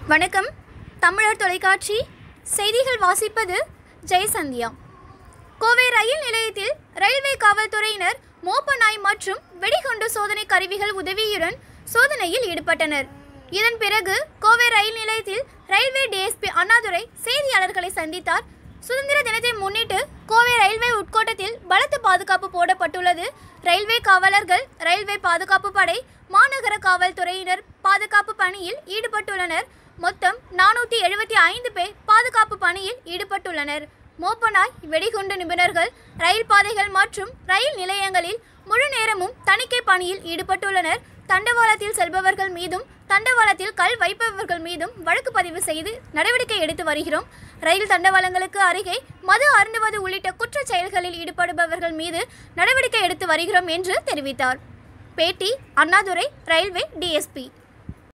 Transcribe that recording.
வணக்கம் தமிழர் தொலைக்காட்சி செய்திகள் வாசிப்பது ஜெயசந்தியா கோவை ரயில் நிலையத்தில் ரயில்வே காவல்துறையினர் மோப்ப நாய் மற்றும் வெடிகுண்டு சோதனை கருவிகள் உதவியுடன் சோதனையில் ஈடுபட்டனர் இதன் பிறகு கோவை ரயில் நிலையத்தில் ரயில்வே டிஎஸ்பி அண்ணாதுரை செய்தியாளர்களை சந்தித்தார் சுதந்திர தினத்தை முன்னிட்டு கோவை ரயில்வே உட்கோட்டத்தில் பலத்த பாதுகாப்பு போடப்பட்டுள்ளது ரயில்வே காவலர்கள் ரயில்வே பாதுகாப்பு படை மாநகர காவல்துறையினர் பாதுகாப்பு பணியில் ஈடுபட்டுள்ளனர் மொத்தம் நானூற்றி எழுபத்தி ஐந்து பேர் பாதுகாப்பு பணியில் ஈடுபட்டுள்ளனர் மோப்பனாய் வெடிகுண்டு நிபுணர்கள் ரயில் பாதைகள் மற்றும் ரயில் நிலையங்களில் முழு நேரமும் தணிக்கை பணியில் ஈடுபட்டுள்ளனர் தண்டவாளத்தில் செல்பவர்கள் மீதும் தண்டவாளத்தில் கல் வைப்பவர்கள் மீதும் வழக்கு பதிவு செய்து நடவடிக்கை எடுத்து வருகிறோம் ரயில் தண்டவாளங்களுக்கு அருகே மது அருந்துவது உள்ளிட்ட குற்றச் செயல்களில் ஈடுபடுபவர்கள் மீது நடவடிக்கை எடுத்து வருகிறோம் என்று தெரிவித்தார் பேட்டி அண்ணாதுரை ரயில்வே டிஎஸ்பி